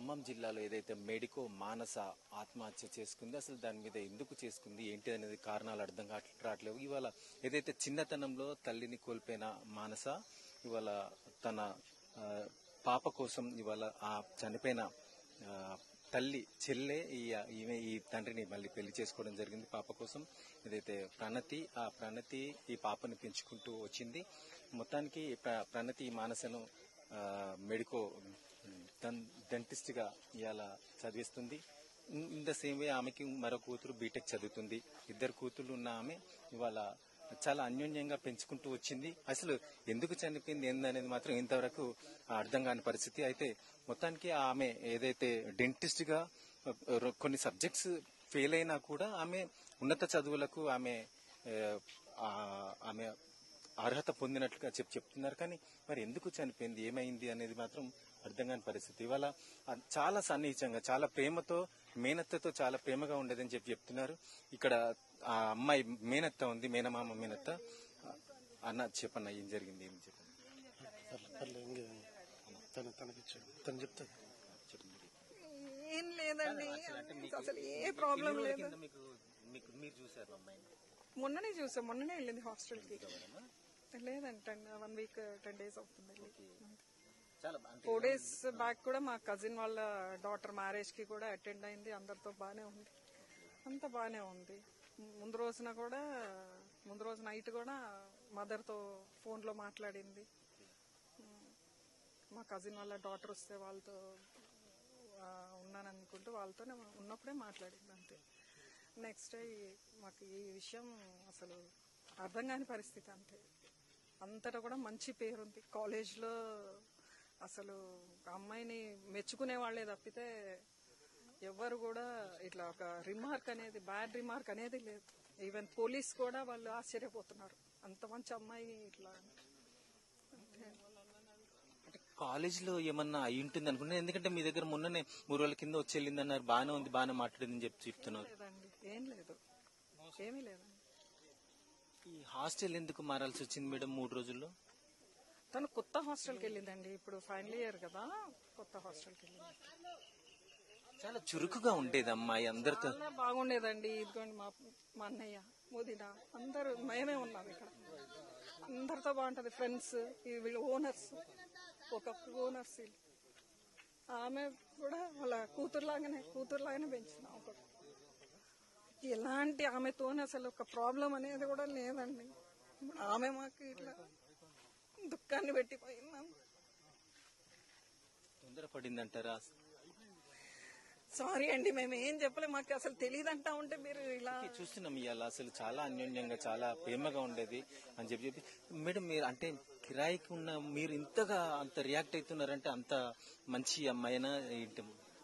ఖమ్మం జిల్లాలో ఏదైతే మెడికో మానస ఆత్మహత్య చేసుకుంది అసలు దాని మీద ఎందుకు చేసుకుంది ఏంటి అనేది కారణాలు అర్థం కావట్లే రావట్లేవు ఇవాళ ఏదైతే చిన్నతనంలో తల్లిని కోల్పోయిన మానస ఇవాళ తన ఆ, పాప కోసం ఇవాళ ఆ చనిపోయిన ఆ, తల్లి చెల్లె ఈ ఈమె ఈ తండ్రిని మళ్ళీ పెళ్లి చేసుకోవడం జరిగింది పాప కోసం ఏదైతే ప్రణతి ఆ ప్రణతి ఈ పాపని పెంచుకుంటూ వచ్చింది మొత్తానికి ఈ ప్ర- ప్రణతి ఈ మానసను ఆ, మెడికో డెంటిస్ట్ గా ఇవాళ చదివిస్తుంది ఇన్ ద సేమ్ వే ఆమెకి మరో కూతురు బీటెక్ చదువుతుంది ఇద్దరు కూతుర్లు ఉన్న ఆమె ఇవాళ చాలా అన్యోన్యంగా పెంచుకుంటూ వచ్చింది అసలు ఎందుకు చనిపోయింది ఏందనేది మాత్రం ఇంతవరకు అర్థం కాని పరిస్థితి అయితే మొత్తానికి ఆమె ఏదైతే డెంటిస్ట్ గా రొ- కొన్ని సబ్జెక్ట్స్ ఫెయిల్ అయినా కూడా ఆమె ఉన్నత చదువులకు ఆమె ఏ, ఆ, ఆమె అర్హత పొందినట్లుగా చెప్ చెప్తున్నారు కానీ మరి ఎందుకు చనిపోయింది ఏమైంది అనేది మాత్రం అర్థం కాని పరిస్థితి ఇవాళ ఆ చాలా సన్నిహితంగా చాలా ప్రేమతో మేనత్తతో చాలా ప్రేమగా ఉండేదని చెప్పి చెప్తున్నారు ఇక్కడ ఆ అమ్మాయి మేనత్త ఉంది మేనమామ మేనత్త అన్న చెప్పన్న ఏం జరిగింది ఏం చెప్పండి పర్లేదు ఇంకేం తన తనకిచ్చాడు తను చెప్తాడు చెప్పండి ఏం లేదండి అసలు ఏ ప్రాబ్లం లేదు మీకు మీకు మీరు చూసారు అమ్మాయిని మొన్ననే చూసాం మొన్ననే వెళ్ళింది హాస్టల్కి లేదంటండి వన్ వీక్ టెన్ డేస్ అవుతుంది చాలా అంటే ఫోర్ డేస్ బ్యాక్ కూడా మా కజిన్ వాళ్ళ డాటర్ మ్యారేజ్ కి కూడా అటెండ్ అయింది అందరితో బాగానే ఉంది అంత బాగానే ఉంది ముందు రోజున కూడా ముందు రోజు నైట్ కూడా మదర్తో ఫోన్లో మాట్లాడింది మా కజిన్ వాళ్ళ డాటర్ వస్తే వాళ్ళతో ఆ, ఉన్నాను అనుకుంటూ వాళ్ళతోనే ఉన్నప్పుడే మాట్లాడింది అంతే నెక్స్ట్ డే మాకు ఈ విషయం అసలు అర్థం కాని పరిస్థితి అంతే అంతటా కూడా మంచి పేరుంది కాలేజ్లో అసలు ఒక అమ్మాయిని మెచ్చుకునే వాళ్ళే తప్పితే ఎవరు కూడా ఇట్లా ఒక రిమార్క్ అనేది బ్యాడ్ రిమార్క్ అనేది లేదు ఈవెన్ పోలీస్ కూడా వాళ్ళు ఆశ్చర్యపోతున్నారు అంత మంచి అమ్మాయి ఇట్లా అని. అంతే అంటే కాలేజీలో ఏమన్నా అయి ఉంటుంది అనుకున్నాను ఎందుకంటే మీ దగ్గర మొన్ననే మూడు రోజుల కింద వచ్చి వెళ్ళింది అన్నారు బాగానే ఉంది బాగానే మాట్లాడిందని చెప్పి చెప్తున్నారు లేదండి ఏం లేదు ఏమీ లేదండి ఈ హాస్టల్ ఎందుకు మారాల్సి వచ్చింది మేడం మూడు రోజుల్లో తను కొత్త హాస్టల్కి వెళ్ళిందండి ఇప్పుడు ఫైనల్ ఇయర్ కదా కొత్త హాస్టల్కి వెళ్ళింది చాలా చురుకుగా ఉండేది అమ్మాయి అందరితో చాలా బాగుండేదండి ఇదిగోండి మా మా అన్నయ్య మోదిన అందరూ మేమే ఉన్నాం ఇక్కడ అందరితో బాగుంటది ఫ్రెండ్స్ వీళ్ళు ఓనర్స్ ఒక ఓనర్స్ వీళ్ళు ఆమె కూడా వాళ్ళ కూతురులాగానే కూతురులాగానే పెంచినాం ఒక ఎలాంటి ఆమెతోనే అసలు ఒక ప్రాబ్లం అనేది కూడా లేదండి ఇప్పుడు ఆమె మాకు ఇట్లా దుఃఖాన్ని పెట్టిపోయిందాం తొందరపడింది అంటారా సారీ అండి మేము ఏం చెప్పలేము మాకు అసలు తెలియదంటా ఉంటే మీరు ఇలా చూస్తున్నాం ఇవాళ అసలు చాలా అన్యోన్యంగా చాలా ప్రేమగా ఉండేది అని చెప్పి చెప్పి మేడం మీరు అంటే కిరాయికి ఉన్న మీరు ఇంతగా అంత రియాక్ట్ అవుతున్నారంటే అంత మంచి అమ్మాయినా ఏంటి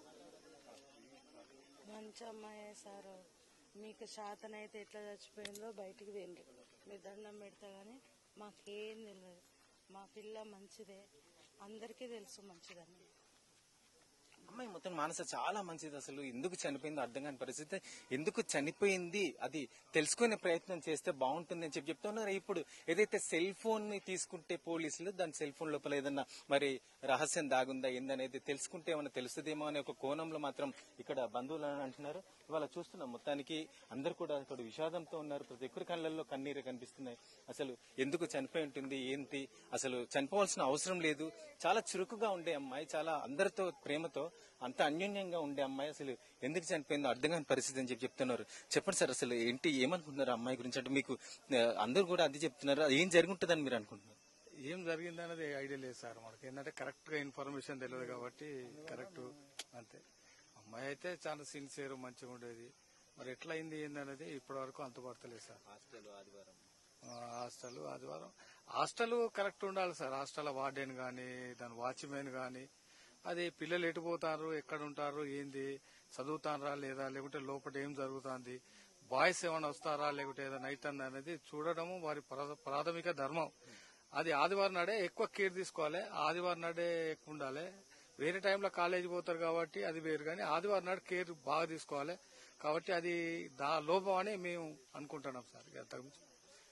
మంచి అమ్మాయి సార్ మీకు శాతనైతే ఎట్లా చచ్చిపోయిందో బయటికి వెళ్ళి మీరు దండం పెడతా కానీ మాకేం తెలియదు మా పిల్ల మంచిదే అందరికీ తెలుసు మంచిదని అమ్మాయి మొత్తం మానస చాలా మంచిది అసలు ఎందుకు చనిపోయిందో అర్థం కాని పరిస్థితి ఎందుకు చనిపోయింది అది తెలుసుకునే ప్రయత్నం చేస్తే బాగుంటుంది అని చెప్పి చెప్తున్నారు ఇప్పుడు ఏదైతే సెల్ ఫోన్ ని తీసుకుంటే పోలీసులు దాని సెల్ ఫోన్ లోపల ఏదన్నా మరి రహస్యం దాగుందా ఏందనేది తెలుసుకుంటే ఏమైనా తెలుస్తుందేమో అనే ఒక కోణంలో మాత్రం ఇక్కడ బంధువులు అని అంటున్నారు ఇవాళ చూస్తున్నాం మొత్తానికి అందరు కూడా ఇక్కడ విషాదంతో ఉన్నారు ప్రతి ఒక్కరి కళ్ళల్లో కన్నీరే కనిపిస్తున్నాయి అసలు ఎందుకు చనిపోయి ఉంటుంది ఏంటి అసలు చనిపోవాల్సిన అవసరం లేదు చాలా చురుకుగా ఉండే అమ్మాయి చాలా అందరితో ప్రేమతో అంత అన్యోన్యంగా ఉండే అమ్మాయి అసలు ఎందుకు చనిపోయిందో అర్థం కాని పరిస్థితి అని చెప్పి చెప్తున్నారు చెప్పండి సార్ అసలు ఏంటి ఏమనుకుంటున్నారు ఆ అమ్మాయి గురించి అంటే మీకు ఆ, అందరూ కూడా అది చెప్తున్నారు అది ఏం జరుగుంటుందని మీరు అనుకుంటున్నారు ఏం జరిగింది అనేది ఐడియా లేదు సార్ మనకి ఏంటంటే కరెక్ట్ గా ఇన్ఫర్మేషన్ తెలియదు కాబట్టి కరెక్ట్ అంతే అమ్మాయి అయితే చాలా సిన్సియర్ మంచిగా ఉండేది మరి ఎట్లా అయింది ఏంది అనేది ఇప్పటి వరకు అంతుపడతలేదు సార్ హాస్టల్ ఆదివారం ఆ, హాస్టల్ ఆదివారం హాస్టల్ కరెక్ట్ ఉండాలి సార్ హాస్టల్ వార్డెన్ గాని దాని వాచ్మెన్ గాని అది పిల్లలు ఎటు పోతారు ఎక్కడ ఉంటారు ఏంది చదువుతారా లేదా లేకుంటే లోపల ఏం జరుగుతుంది బాయ్స్ ఏమైనా వస్తారా లేకుంటే ఏదైనా నైట్ అన్న అనేది చూడడము వారి ప్రా- ప్రాథమిక ధర్మం అది ఆదివారం నాడే ఎక్కువ కేర్ తీసుకోవాలి ఆదివారం నాడే ఎక్కువ ఉండాలి వేరే టైంలో కాలేజీ పోతారు కాబట్టి అది వేరు కానీ ఆదివారం నాడు కేర్ బాగా తీసుకోవాలి కాబట్టి అది దా లోపం అని మేము అనుకుంటున్నాం సార్ ఇక అంతకుమించి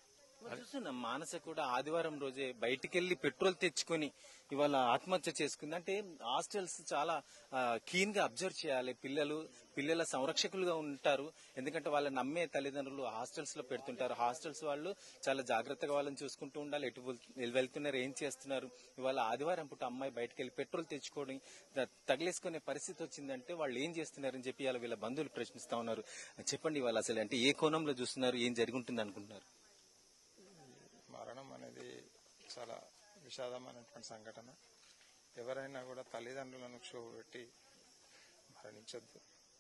చూస్తున్నాం మానస కూడా ఆదివారం రోజే బయటికెళ్లి పెట్రోల్ తెచ్చుకొని ఇవాళ ఆత్మహత్య చేసుకుంది అంటే హాస్టల్స్ చాలా కీన్ గా అబ్జర్వ్ చేయాలి పిల్లలు పిల్లల సంరక్షకులుగా ఉంటారు ఎందుకంటే వాళ్ళ నమ్మే తల్లిదండ్రులు హాస్టల్స్ లో పెడుతుంటారు హాస్టల్స్ వాళ్ళు చాలా జాగ్రత్తగా వాళ్ళని చూసుకుంటూ ఉండాలి ఎటు వెళ్- వెళ్తున్నారు ఏం చేస్తున్నారు ఇవాళ ఆదివారం పూట అమ్మాయి బయటకు వెళ్ళి పెట్రోల్ తెచ్చుకొని త- తగిలేసుకునే పరిస్థితి వచ్చిందంటే వాళ్ళు ఏం చేస్తున్నారని చెప్పి ఇవాళ వీళ్ళ బంధువులు ప్రశ్నిస్తా ఉన్నారు చెప్పండి ఇవాళ అసలు అంటే ఏ కోణంలో చూస్తున్నారు ఏం జరిగి ఉంటుంది అనుకుంటున్నారు మరణం అనేది చాలా విషాదమైనటువంటి సంఘటన ఎవరైనా కూడా తల్లిదండ్రులను క్షోభపెట్టి మరణించొద్దు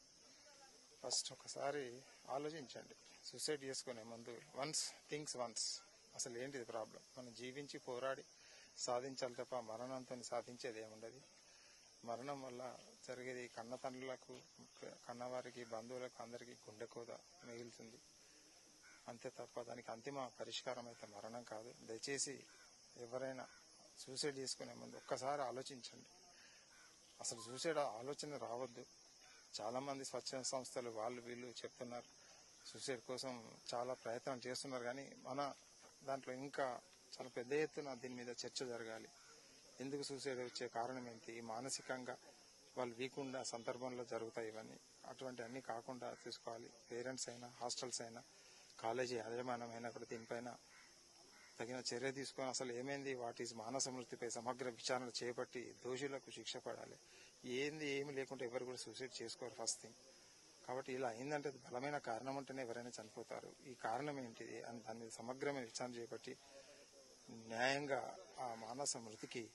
ఫస్ట్ ఒకసారి ఆలోచించండి సూసైడ్ చేసుకునే ముందు వన్స్ థింగ్స్ వన్స్ అసలు ఏంటిది ప్రాబ్లం మనం జీవించి పోరాడి సాధించాలి తప్ప మరణంతో సాధించేది ఏముండదు మరణం వల్ల జరిగేది కన్న తండ్రులకు కన్నవారికి బంధువులకు అందరికీ గుండె కోద మిగులుతుంది అంతే తప్ప దానికి అంతిమ పరిష్కారం అయితే మరణం కాదు దయచేసి ఎవరైనా సూసైడ్ చేసుకునే ముందు ఒక్కసారి ఆలోచించండి అసలు సూసైడ్ ఆలోచన రావద్దు చాలా మంది స్వచ్ఛంద సంస్థలు వాళ్ళు వీళ్ళు చెప్తున్నారు సూసైడ్ కోసం చాలా ప్రయత్నం చేస్తున్నారు కానీ మన దాంట్లో ఇంకా చాలా పెద్ద ఎత్తున దీని మీద చర్చ జరగాలి ఎందుకు సూసైడ్ వచ్చే కారణం ఏంటి మానసికంగా వాళ్ళు వీక్ ఉండే సందర్భంలో జరుగుతాయి ఇవన్నీ అటువంటి అన్ని కాకుండా చూసుకోవాలి పేరెంట్స్ అయినా హాస్టల్స్ అయినా కాలేజీ యాజమాన్యం అయినా కూడా దీనిపైన తగిన చర్య తీసుకొని అసలు ఏమైంది వాటి మానస మృతిపై సమగ్ర విచారణ చేపట్టి దోషులకు శిక్ష పడాలి ఏంది ఏమి లేకుంటే ఎవరు కూడా సూసైడ్ చేసుకోరు ఫస్ట్ థింగ్ కాబట్టి ఇలా అయిందంటే అది బలమైన కారణం ఉంటేనే ఎవరైనా చనిపోతారు ఈ కారణం ఏంటిది అని దాని మీద సమగ్రమైన విచారణ చేపట్టి న్యాయంగా ఆ మానస మృతికి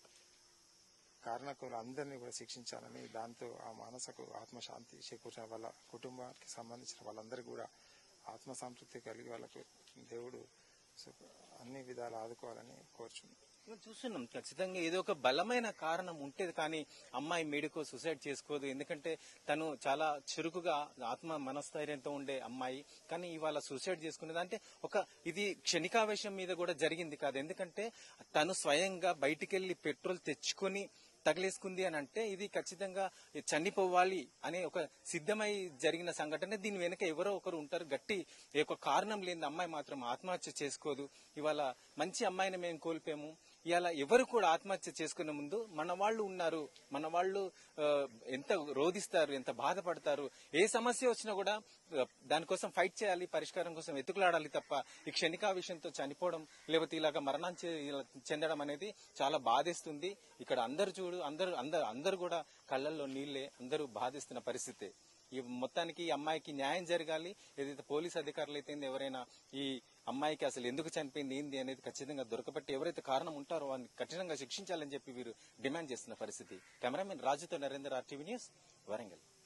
కారణకులు అందరినీ కూడా శిక్షించాలని దాంతో ఆ మానసకు ఆత్మశాంతి చేకూర్చిన వాళ్ళ కుటుంబానికి సంబంధించిన వాళ్ళందరికీ కూడా ఆత్మ సంతృప్తి కలిగి వాళ్ళకు దేవుడు సుఖ- అన్ని విధాలు ఆదుకోవాలని కోరుచున్నాను మనం చూస్తున్నాం ఖచ్చితంగా ఏదో ఒక బలమైన కారణం ఉంటేది కానీ అమ్మాయి మేడుకో సూసైడ్ చేసుకోదు ఎందుకంటే తను చాలా చురుకుగా ఆత్మ మనస్థైర్యంతో ఉండే అమ్మాయి కానీ ఇవాళ సూసైడ్ చేసుకునేది అంటే ఒక ఇది క్షణికావేశం మీద కూడా జరిగింది కాదు ఎందుకంటే తను స్వయంగా బయటికెళ్లి పెట్రోల్ తెచ్చుకొని తగిలేసుకుంది అని అంటే ఇది ఖచ్చితంగా చనిపోవాలి అనే ఒక సిద్ధమై జరిగిన సంఘటన దీని వెనుక ఎవరో ఒకరు ఉంటారు గట్టి ఈ యొక్క కారణం లేని అమ్మాయి మాత్రం ఆత్మహత్య చేసుకోదు ఇవాళ మంచి అమ్మాయిని మేము కోల్పోయాము ఇవాళ ఎవరు కూడా ఆత్మహత్య చేసుకునే ముందు మన వాళ్ళు ఉన్నారు మన వాళ్ళు ఆ, ఎంత రోధిస్తారు ఎంత బాధపడతారు ఏ సమస్య వచ్చినా కూడా ఆ, దానికోసం ఫైట్ చేయాలి పరిష్కారం కోసం వెతుకులాడాలి తప్ప ఈ క్షణికా విషయంతో చనిపోవడం లేకపోతే ఇలాగ మరణం చే- ఇలా చెందడం అనేది చాలా బాధేస్తుంది ఇక్కడ అందరు చూడు అందరు అందరు అందరు కూడా కళ్ళల్లో నీళ్లే అందరూ బాధిస్తున్న పరిస్థితి ఈ మొత్తానికి ఈ అమ్మాయికి న్యాయం జరగాలి ఏదైతే పోలీస్ అధికారులు అయితే ఎవరైనా ఈ అమ్మాయికి అసలు ఎందుకు చనిపోయింది ఏంది అనేది ఖచ్చితంగా దొరకబట్టి ఎవరైతే కారణం ఉంటారో వారిని కఠినంగా శిక్షించాలని చెప్పి వీరు డిమాండ్ చేస్తున్న పరిస్థితి కెమెరామెన్ రాజుతో నరేందర్ ఆర్టీవీ న్యూస్ వరంగల్